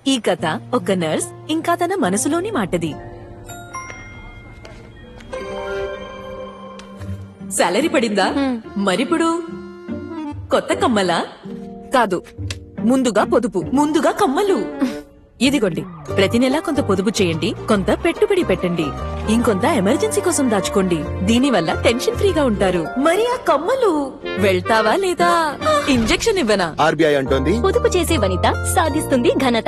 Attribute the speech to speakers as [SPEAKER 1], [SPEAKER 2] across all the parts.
[SPEAKER 1] ఈ కథ ఒక నర్స్ ఇంకా తన మనసులోని మాటది సాలరీ పడిందా మరిప్పుడు కొత్త కమ్మలా కాదు ముందుగా పొదుపు ముందుగా కమ్మలు ఇదిగోండి ప్రతి నెలా కొంత పొదుపు చేయండి కొంత పెట్టుబడి పెట్టండి ఇంకొంత ఎమర్జెన్సీ కోసం దాచుకోండి దీనివల్ల టెన్షన్ ఫ్రీగా ఉంటారు మరి ఆ కమ్మలు వెళ్తావా లేదా ఇంజెక్షన్ ఇవ్వనా
[SPEAKER 2] ఆర్బీఐ అంటోంది
[SPEAKER 3] పొదుపు చేసే వనిత సాధిస్తుంది ఘనత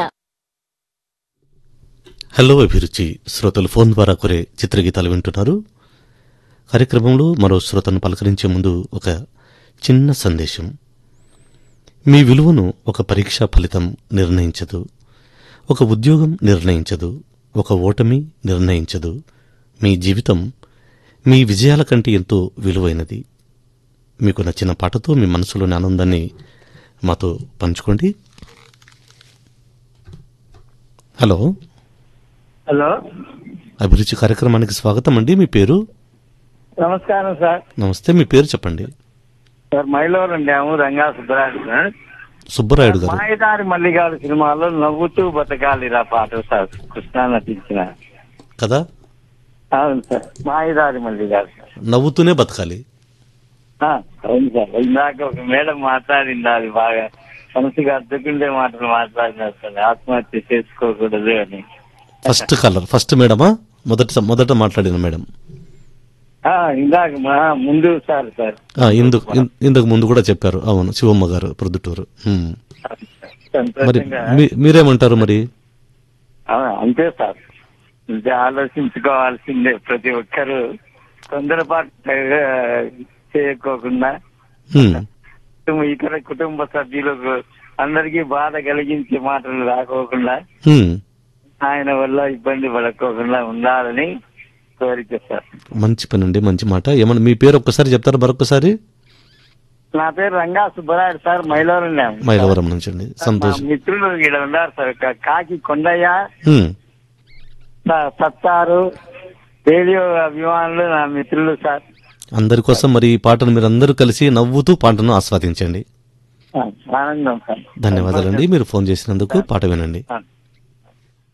[SPEAKER 4] హలో అభిరుచి శ్రోతలు ఫోన్ ద్వారా కొరే చిత్రగీతాలు వింటున్నారు కార్యక్రమంలో మరో శ్రోతను పలకరించే ముందు ఒక చిన్న సందేశం మీ విలువను ఒక పరీక్షా ఫలితం నిర్ణయించదు ఒక ఉద్యోగం నిర్ణయించదు ఒక ఓటమి నిర్ణయించదు మీ జీవితం మీ విజయాల కంటే ఎంతో విలువైనది మీకు నచ్చిన పాటతో మీ మనసులోని ఆనందాన్ని మాతో పంచుకోండి హలో
[SPEAKER 5] హలో
[SPEAKER 4] అభిరుచి కార్యక్రమానికి స్వాగతం అండి మీ పేరు
[SPEAKER 5] నమస్కారం సార్
[SPEAKER 4] నమస్తే మీ పేరు చెప్పండి
[SPEAKER 5] sir Mylavaram dam Ranga Subbaraju sir
[SPEAKER 4] Subbarayudu గారు
[SPEAKER 5] మాయదారి మల్లిగారు సినిమాలో నవ్వుతూ బతకాలిరా పాట సార్ కృష్ణ నటించిన
[SPEAKER 4] కదా
[SPEAKER 5] అవును సార్ మాయదారి మల్లిగారు సార్
[SPEAKER 4] నవ్వుతూనే బతకాలి
[SPEAKER 5] ఆ, అవును సార్ ఇందాక ఒక మేడం మాట్లాడింది అది బాగా మనసుగా అద్దుకుండే మాటలు మాట్లాడినారు సార్ ఆత్మహత్య చేసుకోకూడదు అని
[SPEAKER 4] ఫస్ట్ కలర్ ఫస్ట్ మేడమా మొదట మొదట మాట్లాడిన మేడం
[SPEAKER 5] ఆ, ఇందాక మా ముందు సార్ సార్
[SPEAKER 4] ఆ, ఇందుకు ఇన్- ఇందుకు ముందు కూడా చెప్పారు అవును శివమ్మ గారు ప్రొద్దుటూరు హ్మ్. మరి
[SPEAKER 5] సంతోషంగా
[SPEAKER 4] మీ- మీరేమంటారు మరి
[SPEAKER 5] ఆ, అంతే సార్ ఇది ఆలోచించుకోవాల్సిందే ప్రతి ఒక్కరు తొందరపాటు ఆ, చేయకోకుండా
[SPEAKER 4] హ్మ్.
[SPEAKER 5] కుటుంబ- ఇతర కుటుంబ సభ్యులకు అందరికీ బాధ కలిగించే మాటలు రాకోకుండా
[SPEAKER 4] హ్మ్.
[SPEAKER 5] ఆయన వల్ల ఇబ్బంది పడకోకుండా ఉండాలని కోరిక సార్
[SPEAKER 4] మంచి పని అండి మంచి మాట ఏమన్నా మీ పేరు ఒక్కసారి చెప్తారా మరొకసారి
[SPEAKER 5] నా పేరు రంగా సుబ్బరాయుడు సార్ మైలవరం డ్యామ్.
[SPEAKER 4] మైలవరం నుంచి అండి
[SPEAKER 5] మా
[SPEAKER 4] సంతోషం
[SPEAKER 5] మిత్రులు ఇక్కడ ఉన్నారు సార్ కా- కాకి కొండయ్య
[SPEAKER 4] హ్మ్.
[SPEAKER 5] స- సత్తారు రేడియో అభిమానులు నా మిత్రులు సార్
[SPEAKER 4] అందరి కోసం మరి ఈ పాటను మీరు అందరూ కలిసి నవ్వుతూ పాటను ఆస్వాదించండి
[SPEAKER 5] ఆ, ఆనందం సార్
[SPEAKER 4] ధన్యవాదాలండి మీరు ఫోన్ చేసినందుకు పాట వినండి
[SPEAKER 5] ఆ.